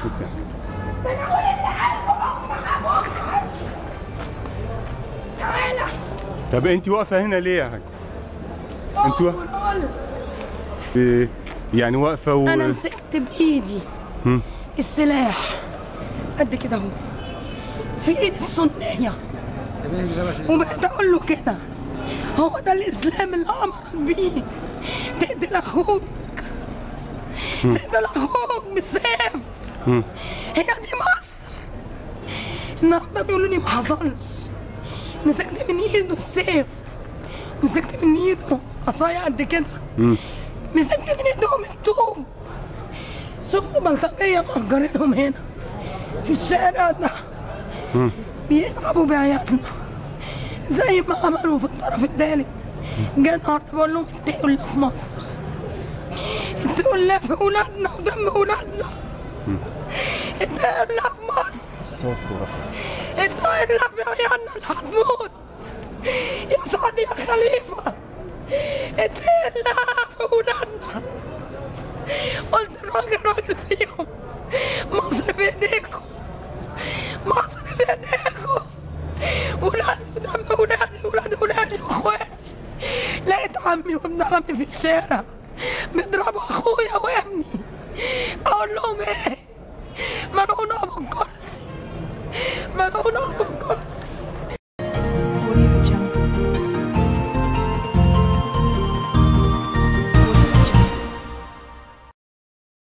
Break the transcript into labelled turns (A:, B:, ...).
A: بس يعني.
B: تعالى
A: طب انت واقفه هنا ليه يا حاج انت وا-
B: ونقول
A: ب- يعني واقفه و...
B: انا مسكت بايدي
A: مم.
B: السلاح قد كده اهو في ايد السنيه وبقيت اقول له كده هو ده الاسلام اللي امرك بيه تقتل اخوك تقتل اخوك بالسيف
A: مم.
B: هي دي مصر النهارده بيقولوا لي ما حصلش مسكت من ايده السيف مسكت من ايده عصايه قد كده
A: مم.
B: مسكت من ايدهم الطوب شفت بلطجيه مأجرينهم هنا في الشارع ده
A: مم.
B: بيلعبوا بعيالنا زي ما عملوا في الطرف الثالث جاي النهارده بقول لهم اتقوا الله في مصر اتقوا الله في اولادنا ودم اولادنا اتقوا الله في مصر اتقوا الله في عيالنا اللي هتموت يا سعد يا خليفه اتقوا الله في اولادنا قلت الراجل راجل فيهم مصر في ايديكم مصر في ايديكم ولادي ودم ولادي ولاد ولادي واخواتي لقيت عمي وابن عمي في الشارع بيضربوا اخويا وابني اقول لهم ايه